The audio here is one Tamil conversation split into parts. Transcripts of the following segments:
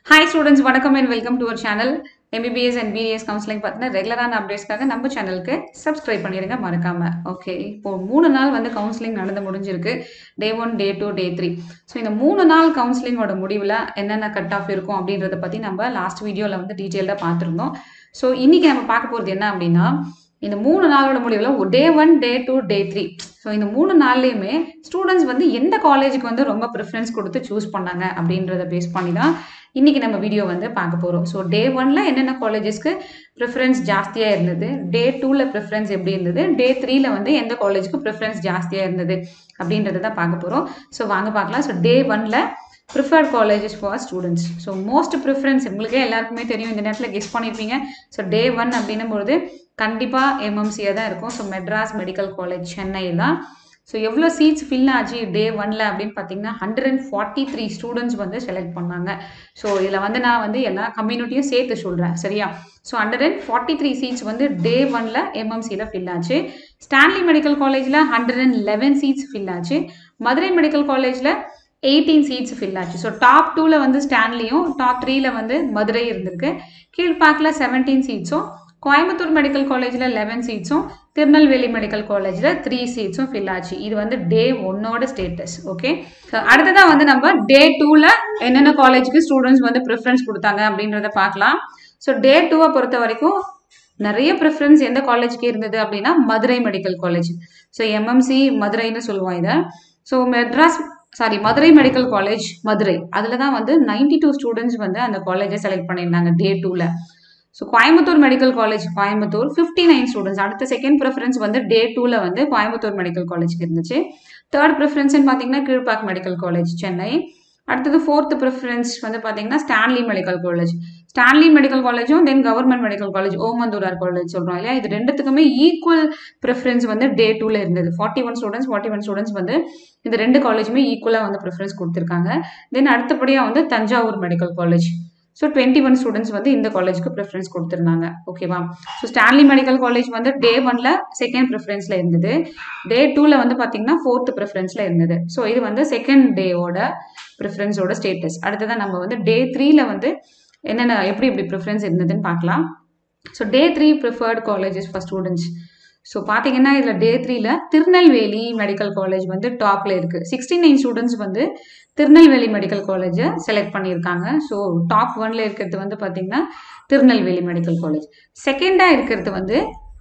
ஹாய் ஸ்டூடெண்ட்ஸ் வணக்கம் and welcome to our channel MBBS and BS counselling பார்த்தீங்கன்னா ரெகுலரான அப்டேட்ஸ்க்காக நம்ம சேனலுக்கு சப்ஸ்கிரைப் பண்ணிடுங்க மறக்காம ஓகே இப்போ மூணு நாள் வந்து கவுன்சிலிங் நடந்து முடிஞ்சிருக்கு day one day two day three so இந்த மூணு நாள் கவுன்சிலிங்கோட முடிவில் என்னென்ன கட் ஆஃப் இருக்கும் அப்படின்றத பற்றி நம்ம லாஸ்ட் வீடியோவில் வந்து டீட்டெயிலாக பார்த்துருந்தோம் ஸோ இன்னைக்கு நம்ம பார்க்க போகிறது என்ன அப்படின்னா இந்த மூணு நாளோட முடிவில் day one day two day three so இந்த மூணு நாள்லையுமே ஸ்டூடெண்ட்ஸ் வந்து எந்த காலேஜுக்கு வந்து ரொம்ப ப்ரிஃபரன்ஸ் கொடுத்து சூஸ் பண்ணாங்க அப்படின்றத பேஸ் பண்ணி தான் இன்னைக்கு நம்ம வீடியோ வந்து பார்க்க போகிறோம் ஸோ டே ஒன்ல என்னென்ன காலேஜஸ்க்கு ப்ரிஃபரன்ஸ் ஜாஸ்தியாக இருந்தது டே டூவில் ப்ரிஃபரன்ஸ் எப்படி இருந்தது டே த்ரீல வந்து எந்த காலேஜுக்கு ப்ரிஃபரன்ஸ் ஜாஸ்தியாக இருந்தது அப்படின்றத தான் பார்க்க போகிறோம் ஸோ வாங்க பார்க்கலாம் ஸோ டே ஒன்ல preferred colleges for students so most preference உங்களுக்கே எல்லாருக்குமே தெரியும் இந்த நேரத்தில் கெஸ் பண்ணியிருப்பீங்க ஸோ டே ஒன் அப்படின்னும் பொழுது கண்டிப்பாக எம்எம்சியாக தான் இருக்கும் so Madras medical college Chennai தான் ஸோ எவ்வளோ சீட்ஸ் ஃபில் ஆச்சு டே ஒன்ல அப்படின்னு பார்த்தீங்கன்னா hundred and forty three students வந்து செலக்ட் பண்ணாங்க ஸோ இதில் வந்து நான் வந்து எல்லா கம்யூனிட்டியும் சேர்த்து சொல்கிறேன் சரியா so hundred and forty three seats வந்து டே ஒன்ல எம்எம்சியில் ஃபில் ஆச்சு ஸ்டான்லி மெடிக்கல் காலேஜில் hundred and eleven seats fill ஆச்சு மதுரை மெடிக்கல் காலேஜில் எயிட்டீன் சீட்ஸ் ஃபில் ஆச்சு ஸோ டாப் டூவில் வந்து ஸ்டான்லியும் டாப் த்ரீல வந்து மதுரை இருந்திருக்கு கீழ்பாக்கில் செவன்டீன் சீட்ஸும் கோயம்புத்தூர் மெடிக்கல் காலேஜில் லெவன் சீட்ஸும் திருநெல்வேலி மெடிக்கல் காலேஜில் த்ரீ சீட்ஸும் ஃபில் ஆச்சு இது வந்து டே ஒன்னோட ஸ்டேட்டஸ் ஓகே அடுத்ததான் வந்து நம்ம டே டூவில் என்னென்ன காலேஜுக்கு ஸ்டூடெண்ட்ஸ் வந்து ப்ரிஃபரன்ஸ் கொடுத்தாங்க அப்படின்றத பார்க்கலாம் ஸோ டே டூவை பொறுத்த வரைக்கும் நிறைய ப்ரிஃபரன்ஸ் எந்த காலேஜுக்கு இருந்தது அப்படின்னா Madurai medical college so MMC மதுரைன்னு சொல்லுவோம் இதை so Madras sorry Madurai medical college Madurai அதில் தான் வந்து நைன்டி டூ ஸ்டூடெண்ட்ஸ் வந்து அந்த காலேஜை செலக்ட் பண்ணியிருந்தாங்க டே டூவில் so Coimbatore medical college Coimbatore fifty nine students அடுத்த செகண்ட் ப்ரிஃபரன்ஸ் வந்து டே டூவில் வந்து கோயம்புத்தூர் மெடிக்கல் காலேஜ்க்கு இருந்துச்சு தேர்ட் ப்ரிஃபரன்ஸ்னு பார்த்தீங்கன்னா கீழ்பாக் மெடிக்கல் காலேஜ் சென்னை அடுத்தது ஃபோர்த் ப்ரிஃபரன்ஸ் வந்து பார்த்தீங்கன்னா Stanley medical college Stanley medical காலேஜும் then government medical college Omandurar college சொல்கிறோம் இல்லையா இது ரெண்டுத்துக்குமே ஈக்குவல் ப்ரிஃபரன்ஸ் வந்து டே டூவில் இருந்தது forty one students forty one students வந்து இந்த ரெண்டு காலேஜுமே ஈக்குவலாக வந்து ப்ரிஃபரன்ஸ் கொடுத்துருக்காங்க தென் அடுத்தபடியாக வந்து Thanjavur medical college so twenty one students வந்து இந்த காலேஜுக்கு ப்ரிஃபரன்ஸ் கொடுத்துருந்தாங்க ஓகேவா ஸோ ஸ்டான்லி மெடிக்கல் காலேஜ் வந்து டே ஒன்ல செகண்ட் ப்ரிஃபரன்ஸில் இருந்தது டே டூவில் வந்து பார்த்தீங்கன்னா ஃபோர்த் ப்ரிஃபரன்ஸில் இருந்தது ஸோ இது வந்து செகண்ட் டேவோட ப்ரிஃபரன்ஸோட ஸ்டேட்டஸ் அடுத்ததான் நம்ம வந்து டே த்ரீல வந்து என்னென்ன எப்படி எப்படி ப்ரிஃபரன்ஸ் இருந்ததுன்னு பார்க்கலாம் so day three preferred colleges for students so பார்த்தீங்கன்னா இதில் டே த்ரீல திருநெல்வேலி மெடிக்கல் காலேஜ் வந்து டாப்ல இருக்கு சிக்ஸ்டி நைன் ஸ்டூடெண்ட்ஸ் வந்து திருநெல்வேலி மெடிக்கல் காலேஜை செலக்ட் பண்ணியிருக்காங்க ஸோ டாப் ஒன்ல இருக்கிறது வந்து பார்த்தீங்கன்னா திருநெல்வேலி மெடிக்கல் காலேஜ் செகண்டாக இருக்கிறது வந்து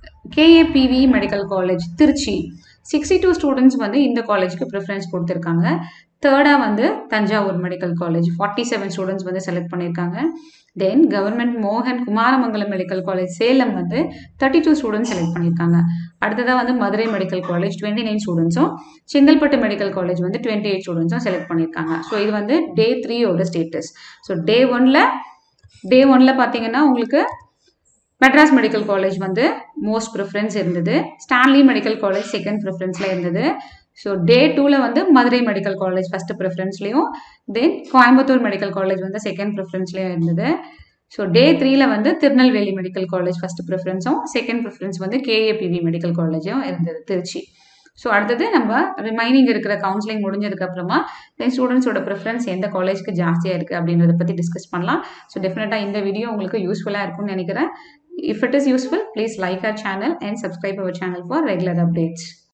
KAPV medical college Trichy sixty two students வந்து இந்த காலேஜுக்கு ப்ரிஃபரன்ஸ் கொடுத்துருக்காங்க தேர்டாக வந்து Thanjavur medical college forty seven students வந்து செலக்ட் பண்ணியிருக்காங்க தென் கவர்மெண்ட் மோகன் குமாரமங்கலம் மெடிக்கல் காலேஜ் சேலம் வந்து தேர்ட்டி டூ ஸ்டூடெண்ட்ஸ் செலக்ட் பண்ணியிருக்காங்க அடுத்ததாக வந்து Madurai medical college twenty nine ஸ்டூடெண்ட்ஸும் செங்கல்பட்டு மெடிக்கல் காலேஜ் வந்து டுவெண்ட்டி எயிட் ஸ்டூடெண்ட்ஸும் செலக்ட் பண்ணியிருக்காங்க ஸோ இது வந்து டே த்ரீயோட ஸ்டேட்டஸ் ஸோ டே ஒன்ல டே ஒன்ல பார்த்தீங்கன்னா உங்களுக்கு மெட்ராஸ் மெடிக்கல் காலேஜ் வந்து மோஸ்ட் ப்ரிஃபரன்ஸ் இருந்தது ஸ்டான்லி மெடிக்கல் காலேஜ் செகண்ட் ப்ரிஃபரன்ஸில் இருந்தது ஸோ டே டூவில் வந்து மதுரை மெடிக்கல் காலேஜ் ஃபர்ஸ்ட் ப்ரிஃபரன்ஸ்லையும் தென் கோயம்புத்தூர் மெடிக்கல் காலேஜ் வந்து செகண்ட் ப்ரிஃபரன்ஸ்லையும் இருந்தது ஸோ டே த்ரீல வந்து திருநெல்வேலி மெடிக்கல் காலேஜ் ஃபர்ஸ்ட் ப்ரிஃபரன்ஸும் செகண்ட் ப்ரிஃபரன்ஸ் வந்து கேஏபிவி மெடிக்கல் காலேஜும் இருந்தது திருச்சி ஸோ அடுத்தது நம்ம ரிமைனிங் இருக்கிற கவுன்சிலிங் முடிஞ்சதுக்கு அப்புறமா தென் ஸ்டூடெண்ட்ஸோட ப்ரிஃபரன்ஸ் எந்த காலேஜ்க்கு ஜாஸ்தியாக இருக்குது அப்படின்றத பற்றி டிஸ்கஸ் பண்ணலாம் ஸோ டெஃபினட்டாக இந்த வீடியோ உங்களுக்கு யூஸ்ஃபுல்லாக இருக்கும்னு நினைக்கிறேன் If it is useful, please like our channel and subscribe our channel for regular updates.